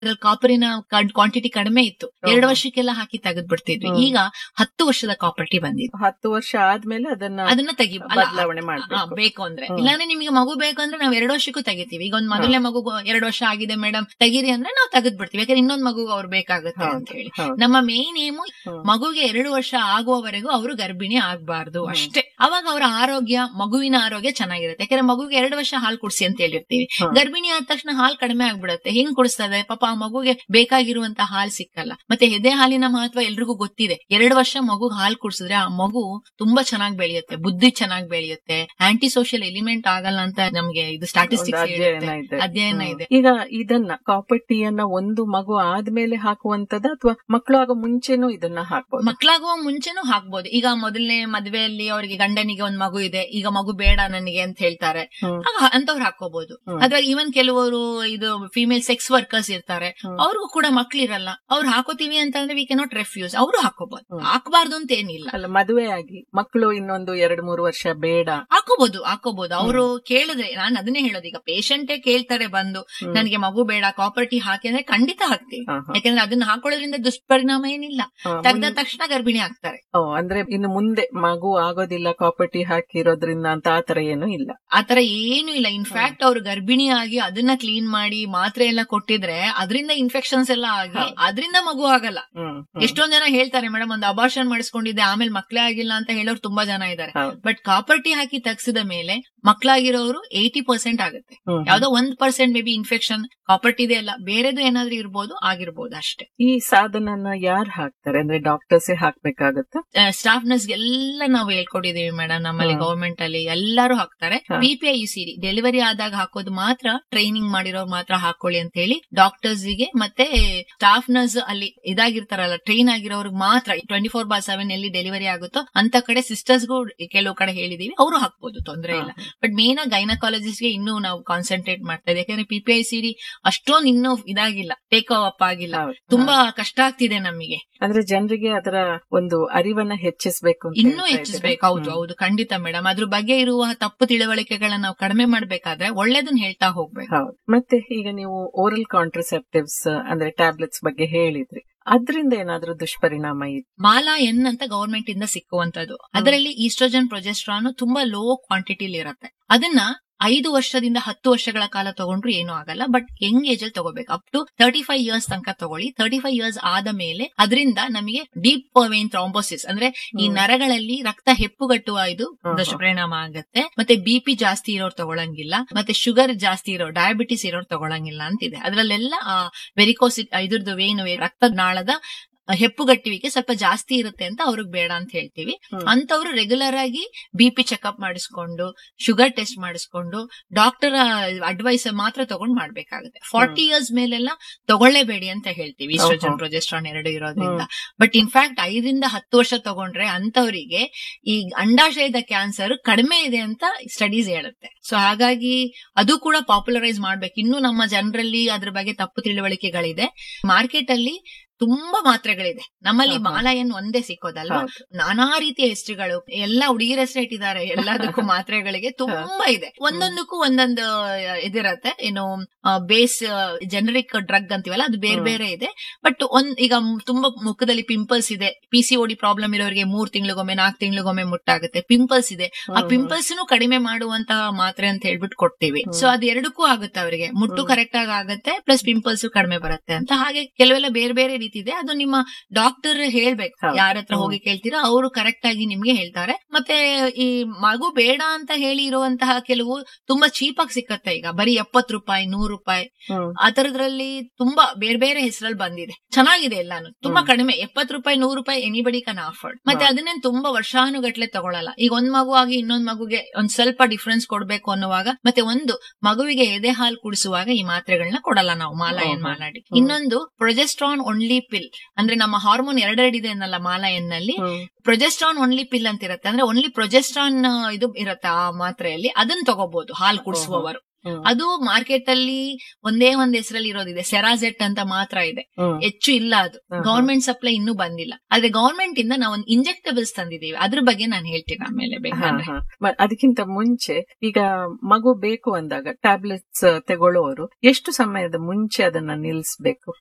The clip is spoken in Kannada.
ಅದ್ರಲ್ಲಿ ಕಾಪರಿನ ಕ್ವಾಂಟಿಟಿ ಕಡಿಮೆ ಇತ್ತು ಎರಡು ವರ್ಷಕ್ಕೆಲ್ಲ ಹಾಕಿ ತೆಗೆದ್ ಬಿಡ್ತಿದ್ವಿ ಹ್ಮ್. ಈಗ ಹತ್ತು ವರ್ಷದ ಕಾಪರ್ಟಿ ಬಂದಿದೆ ಹತ್ತು ವರ್ಷ ಆದ್ಮೇಲೆ ಅದನ್ನ ಅದನ್ನ ತೆಗಿ ಅಲ್ಲ, ಬದಲಾವಣೆ ಆ, ಮಾಡ್ಬೇಕು ಬೇಕು ಅಂದ್ರೆ ಹ್ಮ್. ಇಲ್ಲಾಂದ್ರೆ ನಿಮಗೆ ಮಗು ಬೇಕು ಅಂದ್ರೆ ನಾವ್ ಎರಡು ವರ್ಷಕ್ಕೂ ತೆಗಿತೀವಿ ಈಗ ಒಂದ್ ಮೊದಲನೇ ಮಗು ಎರಡು ವರ್ಷ ಆಗಿದೆ ಮೇಡಮ್ ತೆಗೀರಿ ಅಂದ್ರೆ ನಾವು ತೆಗೆದ್ ಬಿಡ್ತೀವಿ ಯಾಕಂದ್ರೆ ಇನ್ನೊಂದ್ ಮಗು ಅವ್ರು ಬೇಕಾಗುತ್ತೆ ಅಂತ ಹೌದು, ಹೇಳಿ ಹೌದು. ನಮ್ಮ ಮೇನ್ ಏಮು ಹ್ಮ್. ಮಗುಗೆ ಎರಡು ವರ್ಷ ಆಗುವವರೆಗೂ ಅವರು ಗರ್ಭಿಣಿ ಆಗ್ಬಾರ್ದು ಹ್ಮ್. ಅಷ್ಟೇ ಅವಾಗ ಅವರ ಆರೋಗ್ಯ ಮಗುವಿನ ಆರೋಗ್ಯ ಚೆನ್ನಾಗಿರುತ್ತೆ ಯಾಕಂದ್ರೆ ಮಗುಗೆ ಎರಡು ವರ್ಷ ಹಾಲು ಕುಡಿಸಿ ಅಂತ ಹೇಳಿರ್ತೀವಿ ಹ್ಮ್. ಗರ್ಭಿಣಿ ಆದ ತಕ್ಷಣ ಹಾಲು ಕಡಿಮೆ ಆಗ್ಬಿಡುತ್ತೆ ಹಿಂಗ್ ಕುಡಿಸ್ತದೆ ಪಾಪ ಆ ಮಗುಗೆ ಬೇಕಾಗಿರುವಂತ ಹಾಲು ಸಿಕ್ಕಲ್ಲ ಮತ್ತೆ ಎದೆ ಹಾಲಿನ ಮಹತ್ವ ಎಲ್ರಿಗೂ ಗೊತ್ತಿದೆ ಎರಡು ವರ್ಷ ಮಗು ಹಾಲು ಕುಡಿಸಿದ್ರೆ ಆ ಮಗು ತುಂಬಾ ಚೆನ್ನಾಗಿ ಬೆಳೆಯುತ್ತೆ ಬುದ್ಧಿ ಚೆನ್ನಾಗಿ ಬೆಳೆಯುತ್ತೆ ಆಂಟಿ ಸೋಷಿಯಲ್ ಎಲಿಮೆಂಟ್ ಆಗಲ್ಲ ಅಂತ ನಮ್ಗೆ ಇದು ಒಂದು ಸ್ಟಾಟಿಸ್ಟಿಕ್ಸ್ ಅಧ್ಯಯನ ಇದೆ ಅಧ್ಯಯನ ಹ್ಮ್. ಇದೆ ಈಗ ಇದನ್ನ ಕಾಪರ್ ಟೀಯನ್ನ ಒಂದು ಮಗು ಆದ್ಮೇಲೆ ಹಾಕುವಂತದ ಅಥವಾ ಮಕ್ಕಳು ಆಗೋ ಮುಂಚೆನೂ ಇದನ್ನ ಹಾಕ್ಬೋದು ಮಕ್ಕಳಾಗುವ ಮುಂಚೆನೂ ಹಾಕ್ಬೋದು ಈಗ ಮೊದಲನೇ ಮದ್ವೆಯಲ್ಲಿ ಅವ್ರಿಗೆ ಗಂಡನಿಗೆ ಒಂದ್ ಮಗು ಇದೆ ಈಗ ಮಗು ಬೇಡ ನನಗೆ ಅಂತ ಹೇಳ್ತಾರೆ ಹ್ಮ್. ಆಗ ಅಂತವ್ರು ಹಾಕೋಬಹುದು ಹ್ಮ್. ಅಥವಾ ಇವನ್ ಕೆಲವರು ಇದು ಫಿಮೇಲ್ ಸೆಕ್ಸ್ ವರ್ಕರ್ಸ್ ಇರ್ತಾರೆ ಹ್ಮ್. ಅವ್ರಿಗೂ ಕೂಡ ಮಕ್ಳಿರಲ್ಲ ಅವ್ರು ಹಾಕೋತೀವಿ ಅಂತ ಅಂದ್ರೆ ವಿ ಕೆನಾಟ್ ರೆಫ್ಯೂಸ್ ಅವರು ಹಾಕೋಬಹುದು ಹ್ಮ್. ಹಾಕಬಾರ್ದು ಅಂತ ಏನಿಲ್ಲ ಅಲ್ಲ ಮದುವೆ ಆಗಿ ಮಕ್ಕಳು ಇನ್ನೊಂದು ಎರಡ್ ಮೂರು ವರ್ಷ ಬೇಡ ಹಾಕೋಬಹುದು ಹಾಕೋಬಹುದು ಅವರು ಕೇಳಿದ್ರೆ ನಾನು ಅದನ್ನೇ ಹೇಳೋದು ಈಗ ಪೇಷಂಟೇ ಕೇಳ್ತಾರೆ ಬಂದು ಹ್ಮ್. ನನಗೆ ಮಗು ಬೇಡ ಕಾಪರ್ಟಿ ಹಾಕಿ ಅಂದ್ರೆ ಖಂಡಿತ ಹಾಕ್ತೀವಿ ಹಾ, ಹಾ. ಯಾಕಂದ್ರೆ ಅದನ್ನ ಹಾಕೊಳ್ಳೋದ್ರಿಂದ ದುಷ್ಪರಿಣಾಮ ಏನಿಲ್ಲ ಹಾ, ತೆಗ್ದ ಮುನ್- ತಕ್ಷಣ ಗರ್ಭಿಣಿ ಆಗ್ತಾರೆ ಓ, ಅಂದ್ರೆ ಇನ್ನು ಮುಂದೆ ಮಗು ಆಗೋದಿಲ್ಲ ಕಾಪರ್ಟಿ ಹಾಕಿರೋದ್ರಿಂದ ಅಂತ ಆತರ ಏನು ಇಲ್ಲ ಆತರ ಏನು ಇಲ್ಲ ಇನ್ಫ್ಯಾಕ್ಟ್ ಅವ್ರು ಗರ್ಭಿಣಿಯಾಗಿ ಅದನ್ನ ಕ್ಲೀನ್ ಮಾಡಿ ಮಾತ್ರೆ ಎಲ್ಲ ಕೊಟ್ಟಿದ್ರೆ ಅದರಿಂದ ಇನ್ಫೆಕ್ಷನ್ಸ್ ಎಲ್ಲ ಆಗಿ ಹೌದು. ಅದರಿಂದ ಮಗು ಆಗಲ್ಲ ಹ್ಮ್ ಹ್ಮ್. ಎಷ್ಟೊಂದ್ ಜನ ಹೇಳ್ತಾರೆ ಮೇಡಮ್ ಒಂದು ಅಬಾರ್ಷನ್ ಮಾಡಿಸ್ಕೊಂಡಿದ್ದೆ ಆಮೇಲೆ ಮಕ್ಳೇ ಆಗಿಲ್ಲ ಅಂತ ಹೇಳೋರು ತುಂಬಾ ಜನ ಇದ್ದಾರೆ ಹೌದು. ಬಟ್ ಕಾಪರ್ಟಿ ಹಾಕಿ ತಗ್ಸಿದ ಮೇಲೆ ಮಕ್ಳಾಗಿರೋರು ಏಯ್ಟಿ ಪರ್ಸೆಂಟ್ ಆಗುತ್ತೆ ಹ್ಮ್. ಯಾವ್ದೋ ಒಂದ್ percent maybe infection copper T ಇದೆ ಅಲ್ಲ ಬೇರೆದು ಏನಾದ್ರೂ ಇರ್ಬೋದು ಆಗಿರ್ಬೋದು ಅಷ್ಟೇ ಈ ಸಾಧನನ ಯಾರು ಹಾಕ್ತಾರೆ ಅಂದ್ರೆ ಡಾಕ್ಟರ್ಸೇ ಹಾಕ್ಬೇಕಾಗತ್ತಾ ಸ್ಟಾಫ್ ನರ್ಸ್ ಎಲ್ಲ ನಾವು ಹೇಳ್ಕೊಟ್ಟಿದೀವಿ ಮೇಡಮ್ ನಮ್ಮಲ್ಲಿ ಹ್ಮ್. ಗವರ್ಮೆಂಟ್ ಅಲ್ಲಿ ಎಲ್ಲರೂ ಹಾಕ್ತಾರೆ ಹಾ. ಬಿಪಿಐ ಡಿ ಡೆಲಿವರಿ ಆದಾಗ ಹಾಕೋದು ಮಾತ್ರ ಟ್ರೈನಿಂಗ್ ಮಾಡಿರೋರು ಮಾತ್ರ ಹಾಕೊಳ್ಳಿ ಅಂತ ಹೇಳಿ ಡಾಕ್ಟರ್ಸ್ ಗೆ ಮತ್ತೆ ಸ್ಟಾಫ್ ನರ್ಸ್ ಅಲ್ಲಿ ಇದಾಗಿರ್ತಾರಲ್ಲ ಟ್ರೈನ್ ಆಗಿರೋರ್ಗ್ ಮಾತ್ರ ಟ್ವೆಂಟಿ ಫೋರ್ ಬಾರ್ ಸೆವೆನ್ ಎಲ್ಲಿ ಡೆಲಿವರಿ ಆಗುತ್ತೋ ಅಂತ ಕಡೆ ಸಿಸ್ಟರ್ಸ್ಗೂ ಕೆಲವು ಕಡೆ ಹೇಳಿದೀವಿ ಅವರು ಹಾಕ್ಬೋದು ತೊಂದರೆ ಇಲ್ಲ ಬಟ್ ಮೇನ್ ಆಗಿ ಗೈನಕಾಲಜಿಸ್ಟ್ ಗೆ ಇನ್ನೂ ನಾವು ಕಾನ್ಸಂಟ್ರೇಟ್ ಮಾಡ್ತಾ ಇದ್ದೀವಿ ಯಾಕಂದ್ರೆ ಪಿಪಿಐ ಡಿ ಅಷ್ಟೊಂದು ಇನ್ನೂ ಇದಾಗಿಲ್ಲ ಟೇಕ್ ಅಪ್ ಆಗಿಲ್ಲ ಹೌದು. ತುಂಬಾ ಕಷ್ಟ ಆಗ್ತಿದೆ ನಮಗೆ ಅಂದ್ರೆ ಜನರಿಗೆ ಅದರ ಒಂದು ಅರಿವನ್ನ ಹೆಚ್ಚಿಸಬೇಕು ಅಂತ ಇನ್ನೂ ಹೇಳ್ತಾ ಹೆಚ್ಚಿಸ್ಬೇಕು ಇದ್ದೀರಾ? ಹೌದು ಹ್ಮ್. ಹೌದು ಖಂಡಿತ ಮೇಡಮ್ ಅದ್ರ ಬಗ್ಗೆ ಇರುವ ತಪ್ಪು ತಿಳುವಳಿಕೆಗಳನ್ನ ನಾವು ಕಡಿಮೆ ಮಾಡ್ಬೇಕಾದ್ರೆ ಒಳ್ಳೇದನ್ನ ಹೇಳ್ತಾ ಹೋಗ್ಬೇಕು ಹೌದು ಮತ್ತೆ ಈಗ ನೀವು ಓರಲ್ ಕಾಂಟ್ರಸೆಪ್ಟಿವ್ಸ್ ಅಂದ್ರೆ ಟ್ಯಾಬ್ಲೆಟ್ಸ್ ಬಗ್ಗೆ ಹೇಳಿದ್ರಿ ಅದ್ರಿಂದ ಏನಾದ್ರೂ ದುಷ್ಪರಿಣಾಮ ಇತ್ತು ಮಾಲಾ ಎನ್ ಅಂತ ಗವರ್ಮೆಂಟ್ ಇಂದ ಸಿಕ್ಕುವಂತದ್ದು ಅದರಲ್ಲಿ ಈಸ್ಟ್ರೋಜನ್ ಪ್ರೊಜೆಸ್ಟ್ರಾನ್ ತುಂಬಾ ಲೋ ಕ್ವಾಂಟಿಟಿಲಿ ಇರುತ್ತೆ ಅದನ್ನ ಐದು ವರ್ಷದಿಂದ ಹತ್ತು ವರ್ಷಗಳ ಕಾಲ ತಗೊಂಡ್ರು ಏನೂ ಆಗಲ್ಲ ಬಟ್ ಯಂಗ್ ಏಜ್ ಅಲ್ಲಿ ತಗೋಬೇಕು up to thirty five years ತನಕ ತಗೊಳ್ಳಿ ತರ್ಟಿ ಫೈವ್ ಇಯರ್ಸ್ ಆದ ಮೇಲೆ ಅದರಿಂದ ನಮಗೆ ಡೀಪ್ ವೇನ್ ಥ್ರಾಂಬೋಸಿಸ್ ಅಂದ್ರೆ ಈ ಹ್ಮ್. ನರಗಳಲ್ಲಿ ರಕ್ತ ಹೆಪ್ಪುಗಟ್ಟುವ ಇದು ಹ್ಮ್. ದುಷ್ಪರಿಣಾಮ ಆಗತ್ತೆ ಮತ್ತೆ ಬಿ ಪಿ ಜಾಸ್ತಿ ಇರೋರು ತಗೊಳಂಗಿಲ್ಲ ಮತ್ತೆ ಶುಗರ್ ಜಾಸ್ತಿ ಇರೋ ಡಯಾಬಿಟಿಸ್ ಇರೋರು ತಗೊಳಂಗಿಲ್ಲ ಅಂತಿದೆ ಅದ್ರಲ್ಲೆಲ್ಲ ವೆರಿಕೋಸಿಟ್ ಇದ್ರದ್ದು ವೇನು ರಕ್ತನಾಳದ ಹೆಪ್ಪುಗಟ್ಟುವಿಕೆ ಸ್ವಲ್ಪ ಜಾಸ್ತಿ ಇರುತ್ತೆ ಅಂತ ಅವ್ರಿಗೆ ಬೇಡ ಅಂತ ಹೇಳ್ತೀವಿ ಹ್ಮ್. ಅಂತವ್ರು ರೆಗ್ಯುಲರ್ ಆಗಿ ಬಿ ಪಿ ಚೆಕ್ಅಪ್ ಮಾಡಿಸ್ಕೊಂಡು ಶುಗರ್ ಟೆಸ್ಟ್ ಮಾಡಿಸ್ಕೊಂಡು ಡಾಕ್ಟರ್ ಅಡ್ವೈಸ್ ಮಾತ್ರ ತಗೊಂಡ್ ಮಾಡ್ಬೇಕಾಗುತ್ತೆ ಫಾರ್ಟಿ ಇಯರ್ಸ್ ಮೇಲೆಲ್ಲ ತಗೊಳ್ಳೇಬೇಡಿ ಅಂತ ಹೇಳ್ತೀವಿ ಈಸ್ಟ್ರೋಜನ್ ಓಹೋ. ಪ್ರೊಜೆಸ್ಟ್ರಾನ್ ಎರಡು ಇರೋದ್ರಿಂದ ಬಟ್ ಇನ್ಫ್ಯಾಕ್ಟ್ ಐದರಿಂದ ಹತ್ತು ವರ್ಷ ತಗೊಂಡ್ರೆ ಅಂತವರಿಗೆ ಈ ಅಂಡಾಶಯದ ಕ್ಯಾನ್ಸರ್ ಕಡಿಮೆ ಇದೆ ಅಂತ ಸ್ಟಡೀಸ್ ಹೇಳುತ್ತೆ ಸೊ ಹಾಗಾಗಿ ಅದು ಕೂಡ ಪಾಪ್ಯುಲರೈಸ್ ಮಾಡ್ಬೇಕು ಇನ್ನು ನಮ್ಮ ಜನರಲ್ಲಿ ಅದ್ರ ಬಗ್ಗೆ ತಪ್ಪು ತಿಳುವಳಿಕೆಗಳಿದೆ ಮಾರ್ಕೆಟ್ ಅಲ್ಲಿ ತುಂಬಾ ಮಾತ್ರೆಗಳಿದೆ ನಮ್ಮಲ್ಲಿ ಹಾ, ಹಾ. ಮಾಲ ಏನು ಒಂದೇ ಸಿಕ್ಕೋದಲ್ವಾ ಹೌದು. ನಾನಾ ರೀತಿಯ ಹೆಸರುಗಳು ಎಲ್ಲ ಹುಡುಗಿರ ಹೆಸರು ಇಟ್ಟಿದ್ದಾರೆ ಎಲ್ಲದಕ್ಕೂ ಮಾತ್ರೆಗಳಿಗೆ ತುಂಬಾ ಇದೆ ಒಂದೊಂದಕ್ಕೂ ಒಂದೊಂದು ಇದಿರತ್ತೆ ಏನು ಬೇಸ್ ಜನರಿಕ್ ಡ್ರಗ್ ಅಂತೀವಲ್ಲ ಅದು ಬೇರೆ ಹ್ಮ್. ಬೇರೆ ಇದೆ ಬಟ್ ಒಂದ್ ಈಗ ಮ್- ತುಂಬಾ ಮುಖದಲ್ಲಿ ಪಿಂಪಲ್ಸ್ ಇದೆ ಪಿ ಸಿ ಓಡಿ ಪ್ರಾಬ್ಲಮ್ ಇರೋರಿಗೆ ಮೂರ್ ತಿಂಗಳಿಗೊಮ್ಮೆ ನಾಲ್ಕು ತಿಂಗಳಿಗೊಮ್ಮೆ ಮುಟ್ಟಾಗುತ್ತೆ ಪಿಂಪಲ್ಸ್ ಇದೆ ಆ ಹ್ಮ್, ಪಿಂಪಲ್ಸ್ ಕಡಿಮೆ ಮಾಡುವಂತಹ ಮಾತ್ರೆ ಅಂತ ಹೇಳ್ಬಿಟ್ಟು ಕೊಡ್ತೀವಿ ಹ್ಮ್. ಸೊ ಅದು ಎರಡಕ್ಕೂ ಆಗುತ್ತೆ ಅವರಿಗೆ ಮುಟ್ಟು ಹ್ಮ್. ಕರೆಕ್ಟ್ ಆಗಿ ಆಗುತ್ತೆ ಪ್ಲಸ್ ಪಿಂಪಲ್ಸ್ ಕಡಿಮೆ ಬರುತ್ತೆ ಅಂತ ಹಾಗೆ ಕೆಲವೆಲ್ಲ ಬೇರೆ ಬೇರೆ ರೀತಿ ಇದೆ ಅದು ನಿಮ್ಮ ಡಾಕ್ಟರ್ ಹೇಳ್ಬೇಕು ಹೌದು. ಯಾರ ಹತ್ರ ಹ್ಮ್. ಹೋಗಿ ಕೇಳ್ತೀರಾ ಅವರು ಕರೆಕ್ಟ್ ಆಗಿ ನಿಮ್ಗೆ ಹೇಳ್ತಾರೆ ಮತ್ತೆ ಈ ಮಗು ಬೇಡ ಅಂತ ಹೇಳಿ ಇರುವಂತಹ ಕೆಲವು ತುಂಬಾ ಚೀಪ್ ಆಗಿ ಸಿಕ್ಕತ್ತೆ ಈಗ ಬರೀ ಎಪ್ಪತ್ ರೂಪಾಯಿ ನೂರು ರೂಪಾಯಿ ಹ್ಮ್. ಆ ತರದ್ರಲ್ಲಿ ತುಂಬಾ ಬೇರೆ ಬೇರೆ ಹೆಸರಲ್ಲಿ ಬಂದಿದೆ ಚೆನ್ನಾಗಿದೆ ಎಲ್ಲಾನು ತುಂಬಾ ಹ್ಮ್. ಕಡಿಮೆ ಎಪ್ಪತ್ ರೂಪಾಯಿ ನೂರು ರೂಪಾಯಿ ಎನಿಬಡಿ ಕನ್ ಅಫೋರ್ಡ್ ಮತ್ತೆ ಹಾ. ಅದನ್ನೇನ್ ತುಂಬಾ ವರ್ಷಾನುಗಟ್ಲೆ ತಗೊಳಲ್ಲ ಈಗ ಒಂದ್ ಮಗು ಆಗಿ ಇನ್ನೊಂದ್ ಮಗುಗೆ ಒಂದ್ ಸ್ವಲ್ಪ ಡಿಫ್ರೆನ್ಸ್ ಕೊಡ್ಬೇಕು ಅನ್ನುವಾಗ ಮತ್ತೆ ಒಂದು ಮಗುವಿಗೆ ಎದೆ ಹಾಲು ಕುಡಿಸುವಾಗ ಈ ಮಾತ್ರೆಗಳನ್ನ ಕೊಡಲ್ಲ ನಾವು ಮಾಲಾ ಎನ್ ಓಹೋ. ಮಾಲಾಡಿ ಹ್ಮ್. ಇನ್ನೊಂದು ಪ್ರೊಜೆಸ್ಟ್ರಾನ್ ಒನ್ಲಿ ಪಿಲ್ ಅಂದ್ರೆ ನಮ್ಮ ಹಾರ್ಮೋನ್ ಎರಡೆರಡಿದೆ ಅನ್ನಲ್ಲ ಮಾಲಾ ಎನ್ನಲ್ಲಿ ಹ್ಮ್. ಪ್ರೊಜೆಸ್ಟ್ರಾನ್ ಒನ್ಲಿ ಪಿಲ್ ಅಂತ ಇರುತ್ತೆ ಅಂದ್ರೆ ಒನ್ಲಿ ಪ್ರೊಜೆಸ್ಟ್ರಾನ್ ಇದು ಇರುತ್ತೆ ಆ ಮಾತ್ರೆಯಲ್ಲಿ ಅದನ್ನ ತಗೋಬಹುದು ಹಾಲು ಕುಡಿಸುವವರು ಹ್ಮ್. ಅದು ಮಾರ್ಕೆಟ್ ಅಲ್ಲಿ ಒಂದೇ ಒಂದ್ ಹೆಸರಲ್ಲಿ ಇರೋದಿದೆ ಸೆರಾಜೆಟ್ ಅಂತ ಮಾತ್ರ ಇದೆ ಹ್ಮ್. ಹೆಚ್ಚು ಇಲ್ಲ ಅದು ಹ್ಮ್. ಗವರ್ಮೆಂಟ್ ಸಪ್ಲೈ ಇನ್ನೂ ಬಂದಿಲ್ಲ ಆದ್ರೆ ಗವರ್ಮೆಂಟ್ ಇಂದ ನಾವು ಒಂದು ಇಂಜೆಕ್ಟಬಲ್ಸ್ ತಂದಿದೀವಿ ಅದ್ರ ಬಗ್ಗೆ ನಾನು ಹೇಳ್ತೀನಿ ಆಮೇಲೆ ಹಾ, ಬೇಕಾದ್ರೆ ಹಾ. ಮ- ಅದಕ್ಕಿಂತ ಮುಂಚೆ ಈಗ ಮಗು ಬೇಕು ಅಂದಾಗ ಟ್ಯಾಬ್ಲೆಟ್ಸ್ ತಗೊಳ್ಳೋರು ಎಷ್ಟು ಸಮಯದ ಮುಂಚೆ ಅದನ್ನ ನಿಲ್ಲಿಸಬೇಕು